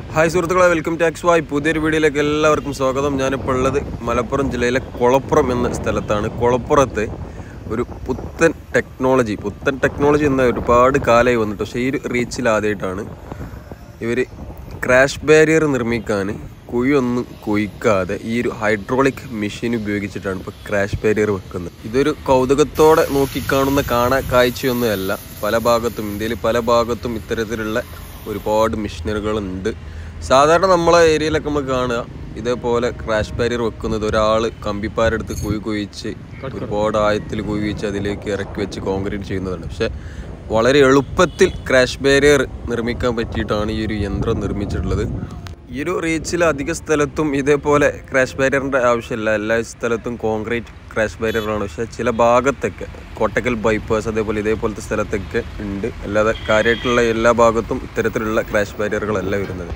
hi സുഹൃത്തുക്കളെ welcome tax വായ് പുതിയൊരു വീഡിയോയിലേക്ക് എല്ലാവർക്കും സ്വാഗതം ഞാനിപ്പോൾ ഉള്ളത് മലപ്പുറം ജില്ലയിലെ കുളപ്പുറം എന്ന സ്ഥലത്താണ് കുളപ്പുറത്ത് ഒരു പുത്തൻ ടെക്നോളജി പുത്തൻ ടെക്നോളജി എന്ന ഒരുപാട് കാലമായി വന്നിട്ട് പക്ഷേ ഈ ഒരു റീച്ചിൽ ആദ്യമായിട്ടാണ് ഇവർ ക്രാഷ് ബാരിയർ നിർമ്മിക്കാൻ കുഴിയൊന്നും കുഴിക്കാതെ ഈ ഒരു ഹൈഡ്രോളിക് മെഷീൻ ഉപയോഗിച്ചിട്ടാണ് ഇപ്പോൾ ക്രാഷ് ബാരിയർ വെക്കുന്നത് ഇതൊരു കൗതുകത്തോടെ നോക്കിക്കാണുന്ന കാണാ കാഴ്ചയൊന്നുമല്ല പല ഭാഗത്തും ഇന്ത്യയിൽ പല ഭാഗത്തും ഇത്തരത്തിലുള്ള ഒരുപാട് മെഷീനറികളുണ്ട് സാധാരണ നമ്മളെ ഏരിയയിലൊക്കെ നമുക്ക് കാണുക ഇതേപോലെ ക്രാഷ് ബാരിയർ വെക്കുന്നത് ഒരാൾ കമ്പിപ്പാരെടുത്ത് കുഴി കുഴിച്ച് ഒരുപാട് ആഴത്തിൽ കുഴി കുഴിച്ച് അതിലേക്ക് ഇറക്കി വെച്ച് കോൺക്രീറ്റ് ചെയ്യുന്നതാണ് പക്ഷേ വളരെ എളുപ്പത്തിൽ ക്രാഷ് ബാരിയർ നിർമ്മിക്കാൻ പറ്റിയിട്ടാണ് ഈ ഒരു യന്ത്രം നിർമ്മിച്ചിട്ടുള്ളത് ഈ ഒരു റീച്ചിൽ അധിക സ്ഥലത്തും ഇതേപോലെ ക്രാഷ് ബാരിയറിൻ്റെ ആവശ്യമില്ല എല്ലാ സ്ഥലത്തും കോൺക്രീറ്റ് ക്രാഷ് ബാരിയറാണ് പക്ഷേ ചില ഭാഗത്തൊക്കെ കോട്ടക്കൽ ബൈപ്പാസ് അതേപോലെ ഇതേപോലത്തെ സ്ഥലത്തൊക്കെ ഉണ്ട് അല്ലാതെ കാര്യമായിട്ടുള്ള എല്ലാ ഭാഗത്തും ഇത്തരത്തിലുള്ള ക്രാഷ് ബാരിയറുകളല്ല വരുന്നത്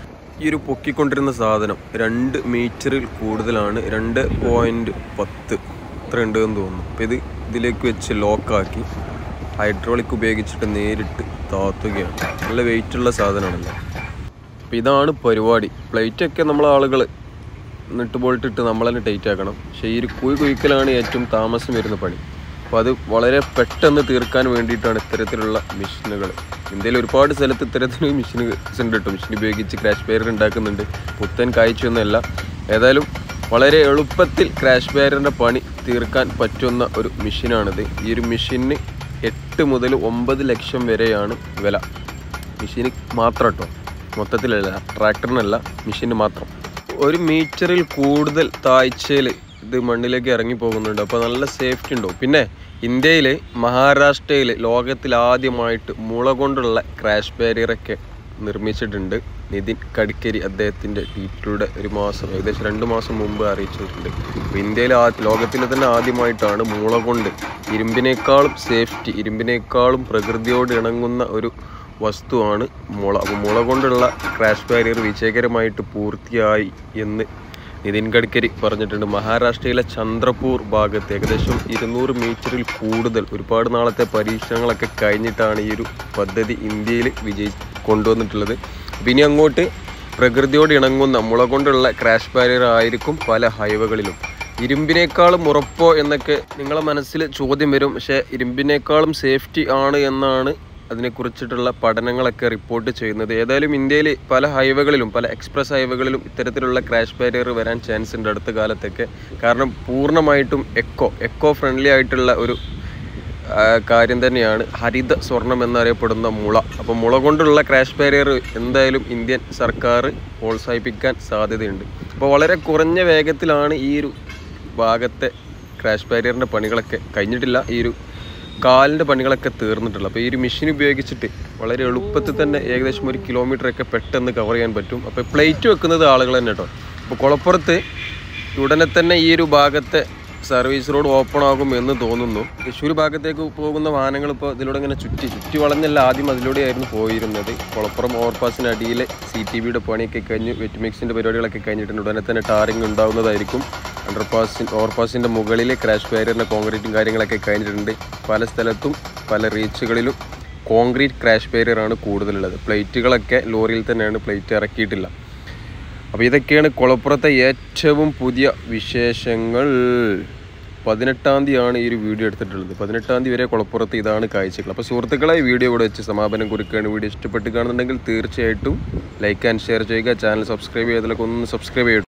ഈ ഒരു പൊക്കിക്കൊണ്ടിരുന്ന സാധനം രണ്ട് മീറ്ററിൽ കൂടുതലാണ് രണ്ട് പോയിൻറ്റ് പത്ത് ഇത്ര ഉണ്ട് എന്ന് തോന്നുന്നു അപ്പോൾ ഇത് ഇതിലേക്ക് വെച്ച് ലോക്കാക്കി ഹൈഡ്രോളിക് ഉപയോഗിച്ചിട്ട് നേരിട്ട് താത്തുകയാണ് നല്ല വെയിറ്റുള്ള സാധനമാണല്ലോ അപ്പോൾ ഇതാണ് പരിപാടി പ്ലേറ്റൊക്കെ നമ്മളെ ആളുകൾ നെട്ട് ബോൾട്ട് ഇട്ട് നമ്മൾ തന്നെ ടൈറ്റ് ആക്കണം പക്ഷേ ഈ ഒരു കുഴി കുഴിക്കലാണ് ഏറ്റവും താമസം വരുന്ന പണി അപ്പോൾ അത് വളരെ പെട്ടെന്ന് തീർക്കാൻ വേണ്ടിയിട്ടാണ് ഇത്തരത്തിലുള്ള മെഷീനുകൾ ഇന്ത്യയിൽ ഒരുപാട് സ്ഥലത്ത് ഇത്തരത്തിൽ മെഷീൻസ് ഉണ്ട് കേട്ടോ മെഷീൻ ഉപയോഗിച്ച് ക്രാഷ് ബാരിയർ ഉണ്ടാക്കുന്നുണ്ട് പുത്തൻ കാഴ്ചയൊന്നുമല്ല ഏതായാലും വളരെ എളുപ്പത്തിൽ ക്രാഷ് ബാരിയറിൻ്റെ പണി തീർക്കാൻ പറ്റുന്ന ഒരു മെഷീനാണിത് ഈ ഒരു മെഷീന് എട്ട് മുതൽ ഒമ്പത് ലക്ഷം വരെയാണ് വില മെഷീന് മാത്രം കേട്ടോ മൊത്തത്തിലല്ല ട്രാക്ടറിനല്ല മെഷീന് മാത്രം ഒരു മീറ്ററിൽ കൂടുതൽ താഴ്ചയിൽ ഇത് മണ്ണിലേക്ക് ഇറങ്ങി പോകുന്നുണ്ട് അപ്പോൾ നല്ല സേഫ്റ്റി ഉണ്ടാവും പിന്നെ ഇന്ത്യയിൽ മഹാരാഷ്ട്രയിൽ ലോകത്തിൽ ആദ്യമായിട്ട് മുള കൊണ്ടുള്ള ക്രാഷ് ബാരിയറൊക്കെ നിർമ്മിച്ചിട്ടുണ്ട് നിതിൻ ഗഡ്കരി അദ്ദേഹത്തിൻ്റെ ട്വീറ്റിലൂടെ ഒരു മാസം ഏകദേശം രണ്ട് മാസം മുമ്പ് അറിയിച്ചിട്ടുണ്ട് അപ്പോൾ ഇന്ത്യയിൽ ആ ലോകത്തിൽ തന്നെ ആദ്യമായിട്ടാണ് മുള കൊണ്ട് ഇരുമ്പിനേക്കാളും സേഫ്റ്റി ഇരുമ്പിനേക്കാളും പ്രകൃതിയോട് ഇണങ്ങുന്ന ഒരു വസ്തുവാണ് മുള അപ്പോൾ മുള കൊണ്ടുള്ള ക്രാഷ് ബാരിയർ വിജയകരമായിട്ട് പൂർത്തിയായി എന്ന് നിതിൻ ഗഡ്കരി പറഞ്ഞിട്ടുണ്ട് മഹാരാഷ്ട്രയിലെ ചന്ദ്രപൂർ ഭാഗത്ത് ഏകദേശം ഇരുന്നൂറ് മീറ്ററിൽ കൂടുതൽ ഒരുപാട് നാളത്തെ പരീക്ഷണങ്ങളൊക്കെ കഴിഞ്ഞിട്ടാണ് ഈ ഒരു പദ്ധതി ഇന്ത്യയിൽ വിജയി കൊണ്ടുവന്നിട്ടുള്ളത് അപ്പം ഇനി അങ്ങോട്ട് പ്രകൃതിയോട് ഇണങ്ങുന്ന മുള കൊണ്ടുള്ള ക്രാഷ് ബാരിയർ ആയിരിക്കും പല ഹൈവേകളിലും ഇരുമ്പിനേക്കാളും ഉറപ്പോ എന്നൊക്കെ നിങ്ങളെ മനസ്സിൽ ചോദ്യം വരും പക്ഷേ ഇരുമ്പിനേക്കാളും സേഫ്റ്റി ആണ് എന്നാണ് അതിനെക്കുറിച്ചിട്ടുള്ള പഠനങ്ങളൊക്കെ റിപ്പോർട്ട് ചെയ്യുന്നത് ഏതായാലും ഇന്ത്യയിൽ പല ഹൈവേകളിലും പല എക്സ്പ്രസ് ഹൈവേകളിലും ഇത്തരത്തിലുള്ള ക്രാഷ് ബാരിയർ വരാൻ ചാൻസ് ഉണ്ട് അടുത്ത കാലത്തൊക്കെ കാരണം പൂർണ്ണമായിട്ടും എക്കോ എക്കോ ഫ്രണ്ട്ലി ആയിട്ടുള്ള ഒരു ആ, കാര്യം തന്നെയാണ് ഹരിത സ്വർണം എന്നറിയപ്പെടുന്ന മുള അപ്പോൾ മുള കൊണ്ടുള്ള ക്രാഷ് ബാരിയർ എന്തായാലും ഇന്ത്യൻ സർക്കാർ പ്രോത്സാഹിപ്പിക്കാൻ സാധ്യതയുണ്ട് അപ്പോൾ വളരെ കുറഞ്ഞ വേഗത്തിലാണ് ഈ ഒരു ഭാഗത്തെ ക്രാഷ് ബാരിയറിൻ്റെ പണികളൊക്കെ കഴിഞ്ഞിട്ടില്ല ഈ ഒരു കാലിൻ്റെ പണികളൊക്കെ തീർന്നിട്ടുള്ളത് അപ്പോൾ ഈ ഒരു മെഷീൻ ഉപയോഗിച്ചിട്ട് വളരെ എളുപ്പത്തിൽ തന്നെ ഏകദേശം ഒരു കിലോമീറ്റർ ഒക്കെ പെട്ടെന്ന് കവർ ചെയ്യാൻ പറ്റും അപ്പോൾ പ്ലേറ്റ് വെക്കുന്നത് ആളുകൾ തന്നെ കേട്ടോ അപ്പോൾ കുളപ്പുറത്ത് ഉടനെ തന്നെ ഈ ഒരു ഭാഗത്തെ സർവീസ് റോഡ് ഓപ്പൺ ആകും എന്ന് തോന്നുന്നു തൃശ്ശൂർ ഭാഗത്തേക്ക് പോകുന്ന വാഹനങ്ങൾ ഇപ്പോൾ ഇതിലൂടെ ഇങ്ങനെ ചുറ്റി ചുറ്റി വളഞ്ഞല്ല ആദ്യം അതിലൂടെയായിരുന്നു പോയിരുന്നത് കുളപ്പുറം ഓവർപാസിന് അടിയിൽ സി ടി വിയുടെ പണിയൊക്കെ കഴിഞ്ഞ് വെറ്റ്മിക്സിൻ്റെ പരിപാടികളൊക്കെ കഴിഞ്ഞിട്ടുണ്ട് ഉടനെ തന്നെ ടാറിങ് ഉണ്ടാവുന്നതായിരിക്കും അണ്ടർപാസിൻ ഓവർപാസിൻ്റെ മുകളിൽ ക്രാഷ് ബാരിയറിൻ്റെ കോൺക്രീറ്റും കാര്യങ്ങളൊക്കെ കഴിഞ്ഞിട്ടുണ്ട് പല സ്ഥലത്തും പല റീച്ചുകളിലും കോൺക്രീറ്റ് ക്രാഷ് ബാരിയറാണ് കൂടുതലുള്ളത് പ്ലേറ്റുകളൊക്കെ ലോറിയിൽ തന്നെയാണ് പ്ലേറ്റ് ഇറക്കിയിട്ടില്ല അപ്പോൾ ഇതൊക്കെയാണ് കുളപ്പുറത്തെ ഏറ്റവും പുതിയ വിശേഷങ്ങൾ പതിനെട്ടാം തീയതിയാണ് ഈ ഒരു വീഡിയോ എടുത്തിട്ടുള്ളത് പതിനെട്ടാം തീയതി വരെ കുളപ്പുറത്ത് ഇതാണ് കാഴ്ചകൾ അപ്പോൾ സുഹൃത്തുക്കളെ ഈ വീഡിയോ ഇവിടെ വെച്ച് സമാപനം കുറിക്കുകയാണ് വീഡിയോ ഇഷ്ടപ്പെട്ട് കാണുന്നുണ്ടെങ്കിൽ തീർച്ചയായിട്ടും ലൈക്ക് ആൻഡ് ഷെയർ ചെയ്യുക ചാനൽ സബ്സ്ക്രൈബ് ചെയ്തതിലൊക്കെ ഒന്ന് സബ്സ്ക്രൈബ് ചെയ്യട്ടെ